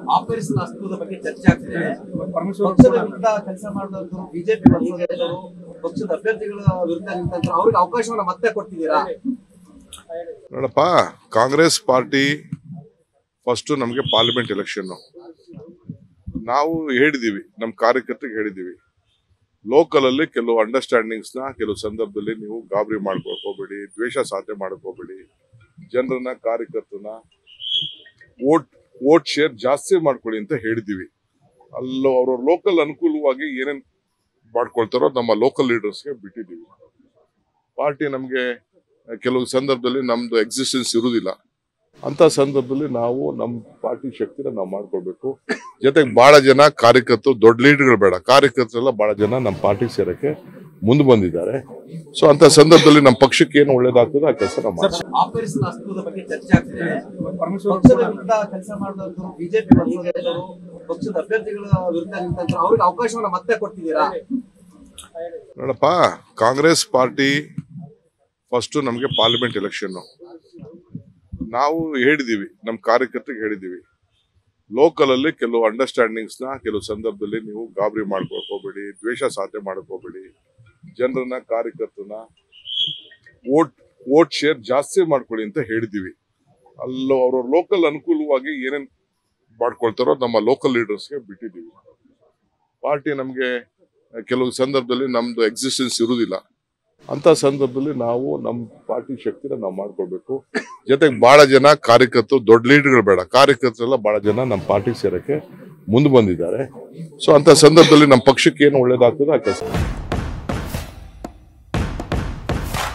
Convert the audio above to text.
operation ಅಸ್ತ್ರದ ಬಗ್ಗೆ ಚರ್ಚೆ ಆಗ್ತಿದೆ ಪಕ್ಷದ ವಿರುದ್ಧ ಕೆಲಸ ಮಾಡಿದವರು ಬಿಜೆಪಿ ಪಕ್ಷದವರು ಪಕ್ಷದ ಅಭ್ಯರ್ಥಿಗಳ ವಿರುದ್ಧ ನಿಂತ ಅವ್ರಿಗೆ ಅವಕಾಶವನ್ನ ಮತ್ತೆ ಕೊಡ್ತಿದ್ದೀರಾ ನೋಡಪ್ಪ ಕಾಂಗ್ರೆಸ್ ಪಾರ್ಟಿ ಫಸ್ಟ್ ನಮಗೆ ಪಾರ್ಲಿಮೆಂಟ್ ಎಲೆಕ್ಷನ್ ನಾವು ಹೇಳಿದೀವಿ ನಮ್ಮ ಕಾರ್ಯಕರ್ತರಿಗೆ ಹೇಳಿದೀವಿ ಲೋಕಲ್ ಅಲ್ಲಿ ಕೆಲವು ಅಂಡರ್ಸ್ಟ್ಯಾಂಡಿಂಗ್ಸ್ ನ ಕೆಲವು ಸಂದರ್ಭದಲ್ಲಿ ನೀವು ಗಾಬರಿ ಮಾಡ್ಕೊಳಕ್ ಹೋಗ್ಬೇಡಿ ದ್ವೇಷ ಸಾಧನೆ ಮಾಡಕ್ ಹೋಗ್ಬೇಡಿ ಜನರನ್ನ ಕಾರ್ಯಕರ್ತನ ವೋಟ್ ವೋಟ್ ಶೇರ್ ಜಾಸ್ತಿ ಮಾಡ್ಕೊಳ್ಳಿ ಅಂತ ಹೇಳಿದೀವಿ ಅಲ್ಲೋ ಅವ್ರ ಲೋಕಲ್ ಅನುಕೂಲವಾಗಿ ಏನೇನ್ ಮಾಡ್ಕೊಳ್ತಾರೋ ನಮ್ಮ ಲೋಕಲ್ ಲೀಡರ್ಸ್ಗೆ ಬಿಟ್ಟಿದ್ದೀವಿ ಪಾರ್ಟಿ ನಮಗೆ ಕೆಲವು ಸಂದರ್ಭದಲ್ಲಿ ನಮ್ದು ಎಕ್ಸಿಸ್ಟೆನ್ಸ್ ಇರುವುದಿಲ್ಲ ಅಂತ ಸಂದರ್ಭದಲ್ಲಿ ನಾವು ನಮ್ಮ ಪಾರ್ಟಿ ಶಕ್ತಿನ ನಾವು ಮಾಡ್ಕೊಳ್ಬೇಕು ಜೊತೆಗೆ ಬಹಳ ಜನ ಕಾರ್ಯಕರ್ತರು ದೊಡ್ಡ ಲೀಡರ್ಗಳು ಬೇಡ ಕಾರ್ಯಕರ್ತರೆಲ್ಲ ಬಹಳ ಜನ ನಮ್ಮ ಪಾರ್ಟಿ ಸೇರಕ್ಕೆ ಮುಂದೆ ಬಂದಿದ್ದಾರೆ ಸೊ ಅಂತ ಸಂದರ್ಭದಲ್ಲಿ ನಮ್ಮ ಪಕ್ಷಕ್ಕೆ ಏನು ಒಳ್ಳೇದಾಗ್ತದೆ ಆ ಕೆಲಸ ನಾವು ಮಾಡ್ತೀವಿ ಆಪರೇಷನ್ ಅಸ್ತ್ರದ ಬಗ್ಗೆ ಚರ್ಚೆ ಆಗ್ತಿದೆ ಪಕ್ಷದ ವಿರುದ್ಧ ಕೆಲಸ ಮಾಡಿದವರು ಬಿಜೆಪಿ ಪಕ್ಷದವರು ಪಕ್ಷದ ಅಭ್ಯರ್ಥಿಗಳ ವಿರುದ್ಧ ನಿಂತ ಅವ್ರಿಗೆ ಅವಕಾಶವನ್ನ ಮತ್ತೆ ಕೊಡ್ತಿದ್ದೀರಾ ನೋಡಪ್ಪ ಕಾಂಗ್ರೆಸ್ ಪಾರ್ಟಿ ಫಸ್ಟ್ ನಮಗೆ ಪಾರ್ಲಿಮೆಂಟ್ ಎಲೆಕ್ಷನ್ ನಾವು ಹೇಳಿದೀವಿ ನಮ್ಮ ಕಾರ್ಯಕರ್ತರಿಗೆ ಹೇಳಿದೀವಿ ಲೋಕಲ್ ಅಲ್ಲಿ ಕೆಲವು ಅಂಡರ್ಸ್ಟ್ಯಾಂಡಿಂಗ್ಸ್ ನ ಕೆಲವು ಸಂದರ್ಭದಲ್ಲಿ ನೀವು ಗಾಬರಿ ಮಾಡ್ಕೊಳಕ್ ಹೋಗ್ಬೇಡಿ ದ್ವೇಷ ಸಾಧನೆ ಮಾಡಕ್ ಹೋಗ್ಬೇಡಿ ಜನರನ್ನ ಕಾರ್ಯಕರ್ತನ ವೋಟ್ ವೋಟ್ ಶೇರ್ ಜಾಸ್ತಿ ಮಾಡ್ಕೊಳ್ಳಿ ಅಂತ ಹೇಳಿದೀವಿ ಅಲ್ಲೋ ಅವ್ರ ಲೋಕಲ್ ಅನುಕೂಲವಾಗಿ ಏನೇನ್ ಮಾಡ್ಕೊಳ್ತಾರೋ ನಮ್ಮ ಲೋಕಲ್ ಲೀಡರ್ಸ್ಗೆ ಬಿಟ್ಟಿದ್ದೀವಿ ಪಾರ್ಟಿ ನಮಗೆ ಕೆಲವು ಸಂದರ್ಭದಲ್ಲಿ ನಮ್ದು ಎಕ್ಸಿಸ್ಟೆನ್ಸ್ ಇರುವುದಿಲ್ಲ ಅಂತ ಸಂದರ್ಭದಲ್ಲಿ ನಾವು ನಮ್ಮ ಪಾರ್ಟಿ ಶಕ್ತಿನ ನಾವು ಮಾಡ್ಕೊಳ್ಬೇಕು ಜೊತೆಗೆ ಬಹಳ ಜನ ಕಾರ್ಯಕರ್ತರು ದೊಡ್ಡ ಲೀಡರ್ಗಳು ಬೇಡ ಕಾರ್ಯಕರ್ತರೆಲ್ಲ ಬಹಳ ಜನ ನಮ್ಮ ಪಾರ್ಟಿ ಸೇರಕ್ಕೆ ಮುಂದೆ ಬಂದಿದ್ದಾರೆ ಸೊ ಅಂತ ಸಂದರ್ಭದಲ್ಲಿ ನಮ್ಮ ಪಕ್ಷಕ್ಕೆ ಏನು ಒಳ್ಳೇದಾಗ್ತದೆ ಆ ಕೆಲಸ